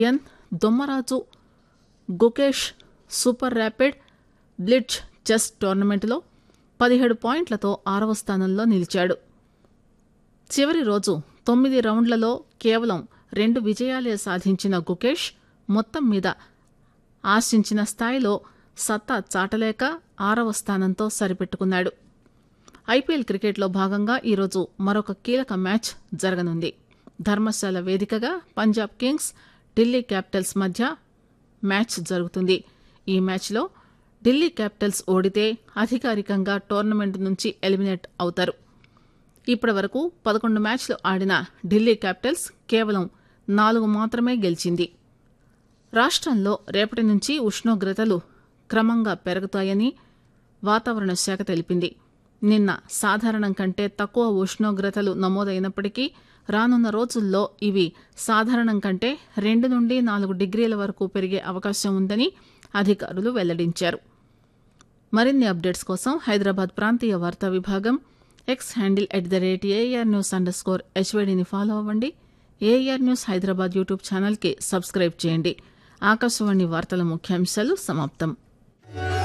ఎన్ Dommaraju Gukesh super rapid blitz chess టోర్నమెంట్లో పదిహేడు పాయింట్లతో ఆరవ స్థానంలో నిలిచాడు చివరి రోజు తొమ్మిది రౌండ్లలో కేవలం రెండు విజయాలే సాధించిన గుకేష్ మొత్తం మీద ఆశించిన స్థాయిలో సత్తా చాటలేక ఆరవ స్థానంతో సరిపెట్టుకున్నాడు ఐపీఎల్ క్రికెట్లో భాగంగా ఈరోజు మరొక కీలక మ్యాచ్ జరగనుంది ధర్మశాల వేదికగా పంజాబ్ కింగ్స్ ఢిల్లీ క్యాపిటల్స్ మధ్య మ్యాచ్ జరుగుతుంది ఈ మ్యాచ్లో ఢిల్లీ క్యాపిటల్స్ ఓడితే అధికారికంగా టోర్నమెంట్ నుంచి ఎలిమినేట్ అవుతారు ఇప్పటి వరకు పదకొండు మ్యాచ్లు ఆడిన ఢిల్లీ క్యాపిటల్స్ కేవలం నాలుగు మాత్రమే గెలిచింది రాష్ట్రంలో రేపటి నుంచి ఉష్ణోగ్రతలు క్రమంగా పెరుగుతాయని వాతావరణ శాఖ తెలిపింది నిన్న సాధారణం కంటే తక్కువ ఉష్ణోగ్రతలు నమోదైనప్పటికీ రానున్న రోజుల్లో ఇవి సాధారణం కంటే రెండు నుండి నాలుగు డిగ్రీల వరకు పెరిగే అవకాశం ఉందని అధికారులు వెల్లడించారు మరిన్ని అప్డేట్స్ కోసం హైదరాబాద్ ప్రాంతీయ వార్తా విభాగం X handle at the rate AR news underscore హెచ్వైడిని ఫాలో అవ్వండి ఏఆర్ న్యూస్ హైదరాబాద్ యూట్యూబ్ ఛానల్కి సబ్స్క్రైబ్ చేయండి ఆకాశవాణి వార్తల ముఖ్యాంశాలు సమాప్తం